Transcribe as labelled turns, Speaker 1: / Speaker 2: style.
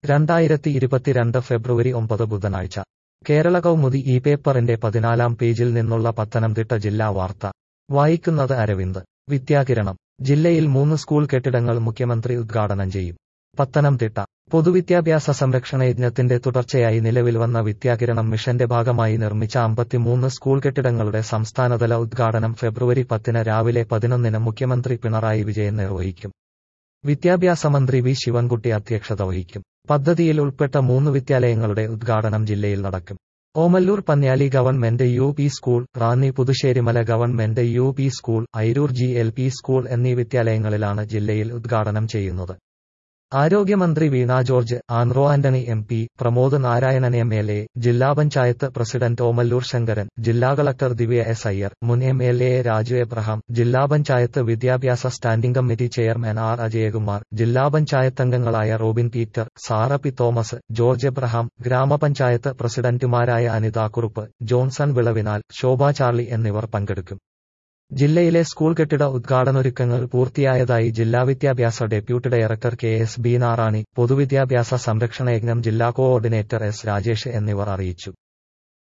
Speaker 1: രണ്ടായിരത്തി ഇരുപത്തിരണ്ട് ഫെബ്രുവരി ഒമ്പത് ബുധനാഴ്ച കേരള കൗമുദി ഈ പേപ്പറിന്റെ പതിനാലാം പേജിൽ നിന്നുള്ള പത്തനംതിട്ട ജില്ലാ വാർത്ത വായിക്കുന്നത് അരവിന്ദ് വിദ്യാകിരണം ജില്ലയിൽ മൂന്ന് സ്കൂൾ കെട്ടിടങ്ങൾ മുഖ്യമന്ത്രി ഉദ്ഘാടനം ചെയ്യും പത്തനംതിട്ട പൊതുവിദ്യാഭ്യാസ സംരക്ഷണ യജ്ഞത്തിന്റെ തുടർച്ചയായി നിലവിൽ വന്ന വിദ്യാകിരണം മിഷന്റെ ഭാഗമായി നിർമ്മിച്ച അമ്പത്തിമൂന്ന് സ്കൂൾ കെട്ടിടങ്ങളുടെ സംസ്ഥാനതല ഉദ്ഘാടനം ഫെബ്രുവരി പത്തിന് രാവിലെ പതിനൊന്നിന് മുഖ്യമന്ത്രി പിണറായി വിജയൻ നിർവഹിക്കും വിദ്യാഭ്യാസ മന്ത്രി വി ശിവൻകുട്ടി അധ്യക്ഷത വഹിക്കും പദ്ധതിയിൽ ഉൾപ്പെട്ട മൂന്ന് വിദ്യാലയങ്ങളുടെ ഉദ്ഘാടനം ജില്ലയിൽ നടക്കും Omallur Panyali government U P school Ranni Puthusserimala government U P school Airoor G L P school എന്നീ വിദ്യാലയങ്ങളിലാണ് ജില്ലയിൽ ഉദ്ഘാടനം ചെയ്യുന്നത് ആരോഗ്യമന്ത്രി Veena George Anto Antony M P Pramod Narayanan M L A ജില്ലാ പഞ്ചായത്ത് പ്രസിഡന്റ് ഓമല്ലൂർ ശങ്കരൻ ജില്ലാ കളക്ടർ ദിവ്യ എസ് അയ്യർ മുൻ M L A Raju Abraham ജില്ലാ പഞ്ചായത്ത് വിദ്യാഭ്യാസ standing committee chairman R Ajayakumar ജില്ലാ പഞ്ചായത്ത് അംഗങ്ങളായ റോബിൻ പീറ്റർ സാറ പി തോമസ് ജോർജ് എബ്രഹാം ഗ്രാമപഞ്ചായത്ത് പ്രസിഡന്റുമാരായ അനിത കുറുപ്പ് ജോൺസൺ വിളവിനാൽ ശോഭ ചാർലി എന്നിവർ പങ്കെടുക്കും ജില്ലയിലെ സ്കൂൾ കെട്ടിട ഉദ്ഘാടനൊരുക്കങ്ങൾ പൂർത്തിയായതായി ജില്ലാ വിദ്യാഭ്യാസ deputy director K S B Narani പൊതുവിദ്യാഭ്യാസ സംരക്ഷണ യജ്ഞം ജില്ലാ കോഓർഡിനേറ്റർ എസ് രാജേഷ് എന്നിവർ അറിയിച്ചു